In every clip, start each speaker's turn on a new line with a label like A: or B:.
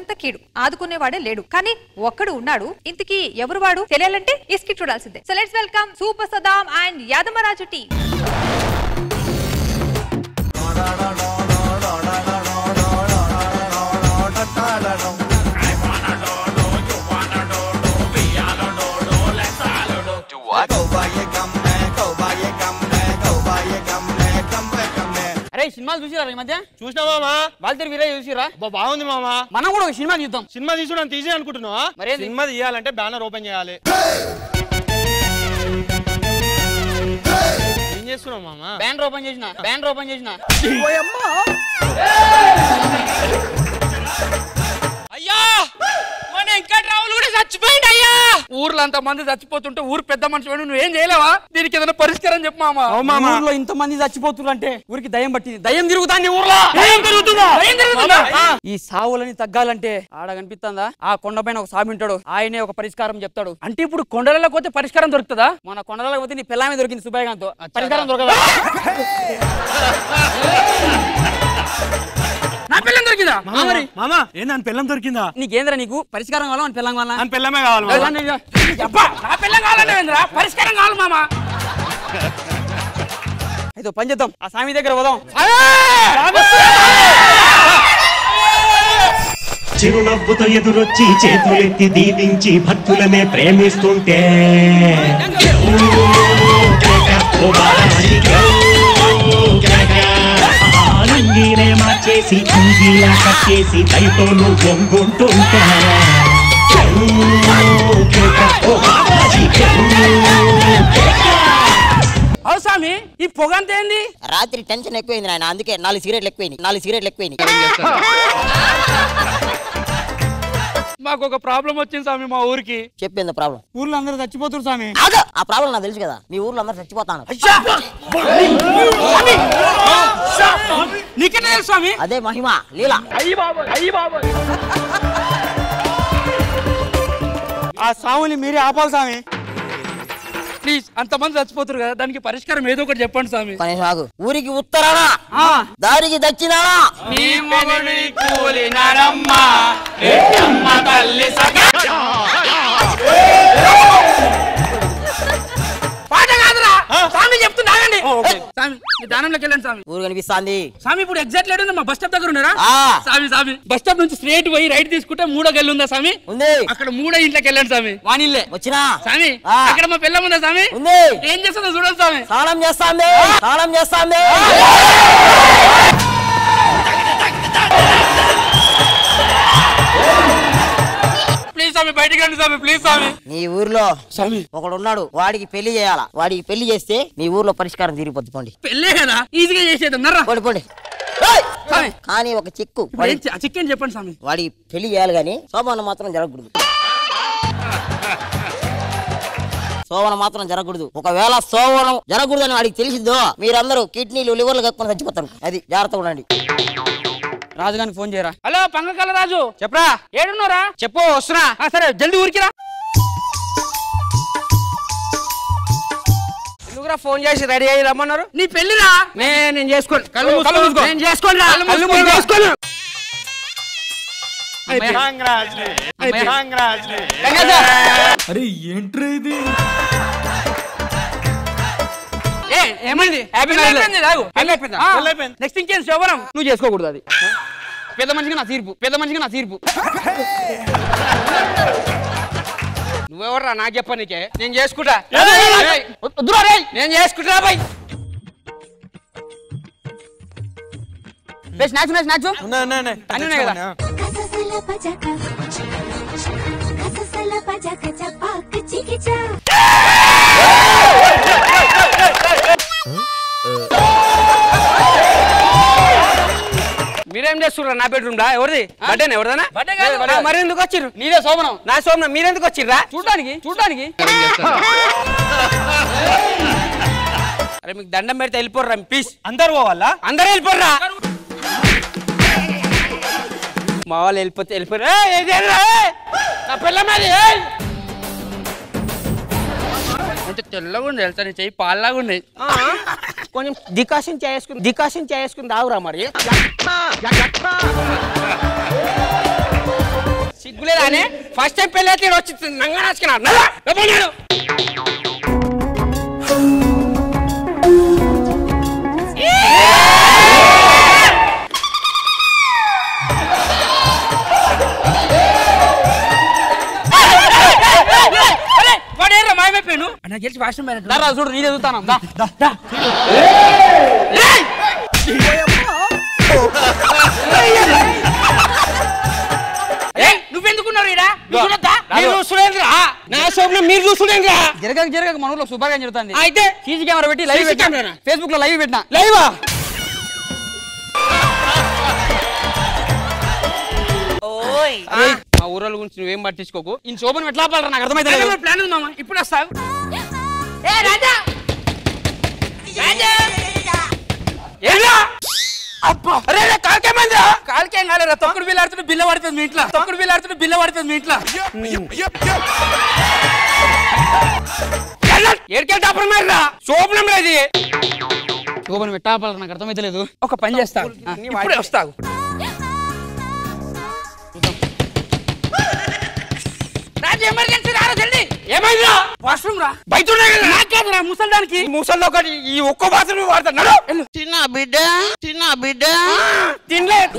A: రోజంతా కీడు ఆదుకునేవాడే లేడు కానీ ఒక్కడు ఉన్నాడు ఇంతకీ ఎవరు వాడు తెలియాలంటే ఈ స్కిట్ చూడాల్సిందే so let's welcome super Saddam and Yadamaraju టీ
B: అరే సినిమాలు చూసిరా ఈ మధ్య
C: చూసినా మామా
B: వాళ్ళతో వీరే చూసిరా
C: బా బాగుంది మామా
B: మనం కూడా ఒక సినిమా చూద్దాం
C: సినిమా తీసుకున్నాను తీసే అనుకుంటున్నావా
B: మరేంది?
C: సినిమా తీయాలంటే బ్యానర్ ఓపెన్ చేయాలి ఏం చేస్తున్నావు మామా
B: బ్యానర్ ఓపెన్ చేసిన బ్యానర్ ఓపెన్ చేసిన
D: అయ్యా మన వెంకట్రావులు కూడా చచ్చిపోయింది అయ్యా
B: ఊర్లో అంత మంది చచ్చిపోతుంటే ఊరు పెద్ద మనిషి వాడు నువ్వేం చేయలేవా దీనికి ఏదైనా పరిష్కారం చెప్పు మామా
C: అవు మామ.
B: ఊర్లో ఇంత మంది చచ్చిపోతున్నారు ఊరికి దయ్యం పట్టింది దయ్యం తిరుగుతాంది ఊర్లో దయ్యం తిరుగుతుందా దయ్యం తిరుగుతుందా ఈ సావులని తగ్గాలంటే ఆడ కనిపిస్తుందా ఆ కొండపైన ఒక సామి ఉంటాడు ఆయనే ఒక పరిష్కారం చెప్తాడు అంటే ఇప్పుడు కొండలలో పోతే పరిష్కారం దొరుకుతుందా మన కొండలలో పోతే నీ పిల్లమే దొరికింది సుబ్బయ్యగాంతో పరిష్కారం దొరకదా నా పిల్లం దొరికిందా ఆ మరి
C: మామా ఏంది అని పెళ్ళం దొరికిందా
B: నీకేంద్రా నీకు పరిష్కారం కావాలా మన పిల్లం కావాలా
C: అని పెళ్ళమే కావాలి మామ.
B: అబ్బా, నా పిల్లం కావాలంటే ఏందిరా? పరిష్కారం కావాలి మామ అయితే ఓ పని చేద్దాం ఆ స్వామి దగ్గర పోదాం
E: చిరునవ్వుతో ఎదురొచ్చి చేతులెత్తి దీవించి భక్తులనే ప్రేమిస్తుంటే ఓ బాలమణి లుంగీనే మార్చేసి కుంగీలా కట్టేసి దయతో నువ్వు బొంగుంటుంటా ఓ బాలాజీ
B: అవు స్వామి ఈ పొగ అంతా ఏంది
F: రాత్రి టెన్షన్ ఎక్కువైంది నాయన అందుకే నాలుగు సిగరెట్లు ఎక్కువైంది నాలుగు సిగరెట్లు ఎక్కువైంది
B: మాకు ఒక ప్రాబ్లం వచ్చింది స్వామి మా ఊరికి
F: చెప్పింది ప్రాబ్లం
B: ఊర్లో అందరూ చచ్చిపోతున్నారు స్వామి
F: ఆగు! ఆ ప్రాబ్లం నాకు తెలుసు కదా మీ ఊర్లో అందరూ చచ్చిపోతాను
B: నీకెట్లా తెలుసు స్వామి
F: అదే మహిమ లీల
B: ఆ సాముని మీరే ఆపాలి స్వామి ప్లీజ్ అంతమంది చచ్చిపోతారు కదా దానికి పరిష్కారం ఏదో ఒకటి చెప్పండి స్వామి
F: కనీసం ఆగు ఊరికి ఉత్తరాన దారికి దక్షిణాన
B: పాట కాదురా స్వామి చెప్తున్నా ఆగండి స్వామి మీ దానంలోకి వెళ్ళండి స్వామి
F: ఊరు కనిపిస్తాంది
B: స్వామి ఇప్పుడు ఎగ్జాక్ట్ లేడు మా బస్ స్టాప్ దగ్గర ఉన్నారా
F: ఆ.
B: స్వామి స్వామి బస్ స్టాప్ నుంచి స్ట్రేట్ పోయి రైట్ తీసుకుంటే మూడో గల్లి ఉందా స్వామి
F: ఉంది
B: అక్కడ మూడో ఇంట్లోకి వెళ్ళండి స్వామి వానిల్లే
F: వచ్చినా
B: స్వామి
F: ఆ.
B: అక్కడ మా పిల్లం ఉందా స్వామి
F: ఉంది
B: ఏం చేస్తుందో చూడండి స్వామి
F: స్నానం చేస్తాంది స్నానం చేస్తాంది
B: ప్లీజ్ స్వామి బయటికి రండి స్వామి ప్లీజ్ స్వామి
F: నీ ఊర్లో
B: స్వామి
F: ఒకడు ఉన్నాడు వాడికి పెళ్లి చేయాలా వాడికి పెళ్లి చేస్తే మీ ఊర్లో పరిష్కారం తీరిపోద్ది పోండి
B: పెళ్ళే కదా ఈజీగా చేసేది అన్నారా
F: పోండి పోండి ఏయ్!
B: స్వామి
F: కానీ ఒక చిక్కు
B: ఇప్పుడు
F: వాడి
B: ఏం చే- చికెన్ చెప్పండి స్వామి
F: వాడికి పెళ్లి చేయాలి కానీ శోభన మాత్రం జరగకూడదు శోభన మాత్రం జరగకూడదు ఒకవేళ శోభనం జరగకూడదని వాడికి తెలిసిందో మీరందరూ కిడ్నీలు లివర్లు కక్కుని చచ్చిపోతారు అది జాగ్రత్తగా ఉండండి
B: రాజుగారికి ఫోన్ చేయరా హలో పంగకల రాజు చెప్పరా ఏడున్నారా చెప్పు వస్తున్నా ఆ, సరే జల్దీ ఊరికిరా
D: ఎందుకురా ఫోన్ చేసి రెడీ అయ్యి రమ్మన్నారు
B: నీ పెళ్లిరా
D: నే- నేను చేసుకోను
B: కళ్ళు మూసుకో.
D: నేను చేసుకోను రా.
B: కళ్ళు
D: కళ్ళు
B: మూసుకో.
D: మూసుకోను.
C: కాంగ్రాట్స్ కాంగ్రాట్స్
B: ఏ ఏమైంది హ్యాపీ అయిపోయింది రాగు
D: అయిపోయిందా?
C: పెళ్ళైపోయింది.
B: నెక్స్ట్ ఇంకేం శోభనం నువ్వు చేసుకోకూడదు అది పెద్ద మనిషికి నా తీర్పు పెద్ద మనిషికి నా తీర్పు
D: నువ్వెవర్రా నాకు చెప్ప నీకే నేను చేసుకుంటా
B: ఏయ్, వద్దురా రేయ్.
D: నేను చేసుకుంటా బాయ్
B: రేయ్, స్నాక్స్ ఉన్నాయి స్నాక్స్
C: ఉన్నాయి, ఉన్నాయి, ఉన్నాయి.
B: అన్నీ ఉన్నాయి కదా?
G: Kasasala pajaka Kasasala pajaka chapak chikicha
D: మీరేం చేస్తుర్రా నా బెడ్రూమ్ రా ఎవరిది బర్త్డేనా ఎవరిదనా
B: బర్త్డే కాదు, బర్త్డే.
D: మరి ఎందుకు వచ్చిర్రు
B: నీదే శోభనం
D: నా సోమన మీరెందుకు వచ్చిర్రా
B: చూడడానికి చూడడానికి
D: అరే మీకు దండం పెడితే వెళ్ళిపోర్రా ప్లీజ్
C: అందరు పోవాలా
D: అందరూ వెళ్ళిపోర్రా మా వాళ్ళు వెళ్ళిపోతే వెళ్ళిపోరు ఏయ్, ఏదేంరా, ఏయ్? నా పిల్లమాది ఏయ్!
B: అంటే తెల్లగా ఉంది తెలుసా నీ చెయ్యి పాల్లాగా ఉన్నాయి
D: ఆ, కొంచెం డికాషన్ చేసుకుని డికాషన్ చేసుకుని రావురా మరి సిగ్గులేదా అనే ఫస్ట్ టైం పెళ్ళి అయితే వచ్చి నంగా నాచుకున్నాడు వాడు ఏరా మాయమైపోయాను నాకు తెలిసి వాష్రూమ్
B: దా రా, చూడు నేను ఎదుగుతాను దా దా, దా
D: ఏయ్, నువ్వెందుకున్నావు ఈడ నువ్వు చూడొద్దా?
B: రాదు.
D: మీరు చూసుడేంద్రా నా శోభనం మీరు చూసుడేంద్రా
B: జరగక జరగక మన ఊర్లో శుభాగా జరుగుతుంది
D: అయితే
B: సీసీ కెమెరా పెట్టి లైవ్
D: CC
B: పెట్టినా
D: కెమెరానా?
B: ఫేస్బుక్ లో లైవ్ పెట్టినా
D: లైవా
B: ఏయ్, మా ఊరోళ్ళ గురించి నువ్వేం పట్టించుకోకు ఈ శోభను ఎట్లా పాలరా నాకు అర్థమైతే
D: ప్లాన్ ఉంది మామ ఇప్పుడు వస్తావు ఏ రాజా రాజా ఏంరా అబ్బా అరే రే, కాలికేమైందిరా కాలికేం కాలేరా తొక్కుడు బిల్లు ఆడుతుంటే బిల్ల పడుతుంది మీ ఇంట్లో తొక్కుడు బిల్లు ఆడుతుంటే బిల్ల పడుతుంది మీ ఇంట్లో ఏడికెళ్తా అప్పుడు మరి రా శోభనం లేదు
B: శోభను ఎట్లా పాలరా నాకు అర్థమైతే లేదు
D: ఒక పని చేస్తావు ఇప్పుడే వస్తావు రాజు ఎమర్జెన్సీ రారా జల్దీ ఏమైందిరా వాష్రూమ్ రా బయట ఉన్నాయి కదా నాకేదిరా ముసల్దానికి ముసల్లో ఒకటి ఈ ఒక్క బాత్రూమ్ వాడతాడు తిన్నా బిడ్డ తిన్నా బిడ్డ తినలేదు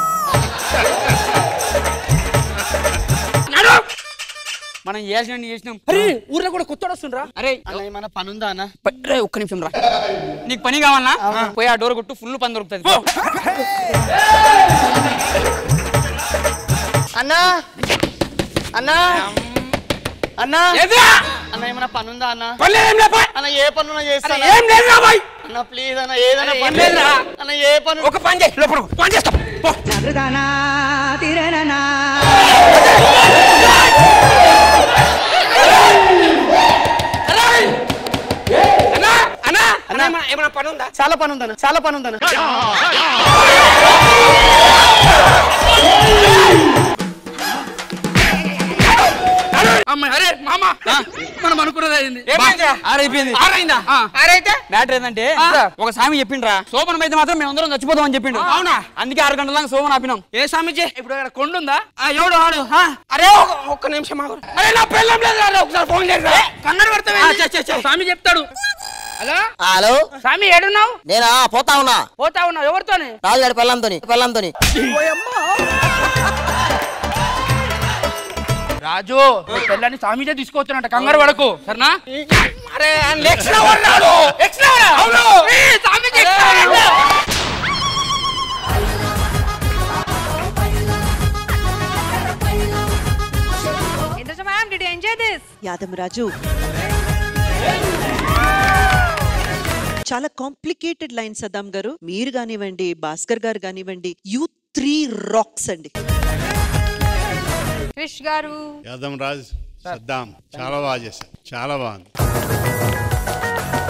D: నడు
B: మనం చేయాల్సిన చేసినాం
D: అరే ఊర్లో కూడా కొత్త వస్తుండ్రా
B: అరే
C: ఏమైనా పని ఉందా అన్న
B: ప- రే, ఒక్క నిమిషం రా నీకు పని కావాలన్నా పోయి ఆ డోర్ కొట్టు ఫుల్ పని దొరుకుతుంది పో.
C: అన్నా అన్నా అన్నా
D: ఎదురా
C: అన్న ఏమైనా పని ఉందా అన్న
D: పల్లె ఏం లేపా
C: అన్న ఏ పనున్నా చేస్తా
D: అరే, ఏం లేదు రా బాయ్
C: అన్న ప్లీజ్ అన్న ఏదైనా
D: అరే, ఏం
C: పని
D: లేదురా.
C: అన్న ఏ పని
D: ఒక పని చేయి లోపల పని చేస్తా పో అన్నా అన్నా అన్నా ఏమన్నా- ఏమన్నా పని ఉందా
C: చాలా పని ఉందన్న చాలా పని ఉందన్న
D: అమ్మాయి అరే మామ మనం అనుకున్నది అయింది
B: బా, ఆరైపోయింది
D: ఆరైందా ఆరైతే
B: మ్యాటర్ ఏంటంటే ఒక స్వామి చెప్పిండ్రా శోభనం అయితే మాత్రం మేము అందరం చచ్చిపోతాం అని చెప్పిండు
D: అవునా?
B: అందుకే ఆరు గంటల దాకా శోభన ఆపినాం
D: ఏ స్వామిజీ ఇప్పుడు అక్కడ కొండ ఉందా ఆ, ఎవడు ఆడు ఆ, అరే ఒక- ఒక్క నిమిషం ఆగు. అరే నా పెళ్ళం లేదు రా, ఒకసారి ఫోన్ చేసి కన్నడ పడతావు స్వామి చెప్తాడు హలో
F: హలో
D: స్వామి ఏడున్నావు
F: నేనా పోతా ఉన్నా
D: పోతా ఉన్నావు ఎవరితోని
F: రాజుగాడి పెళ్ళంతోని పెళ్ళంతోని
D: రాజు నీ పెళ్ళాన్ని స్వామిజే తీసుకొచ్చానంట కంగారు పడకు సరేనా అరే ఎక్స్ట్రా ఉన్నాడు ఎక్స్ట్రా అవును ఈ స్వామిజీ extra ఉన్నాడు.
A: Indraja ma'am did enjoy this
H: Yadamaraju చాలా కాంప్లికేటెడ్ లైన్ సదాం గారు మీరు కానివ్వండి భాస్కర్ గారు కానివ్వండి యూ త్రీ రాక్స్ అండి
A: క్రిష్ గారు
I: యాదం రాజ్ సద్దాం చాలా బాగా చేశారు చాలా బాగుంది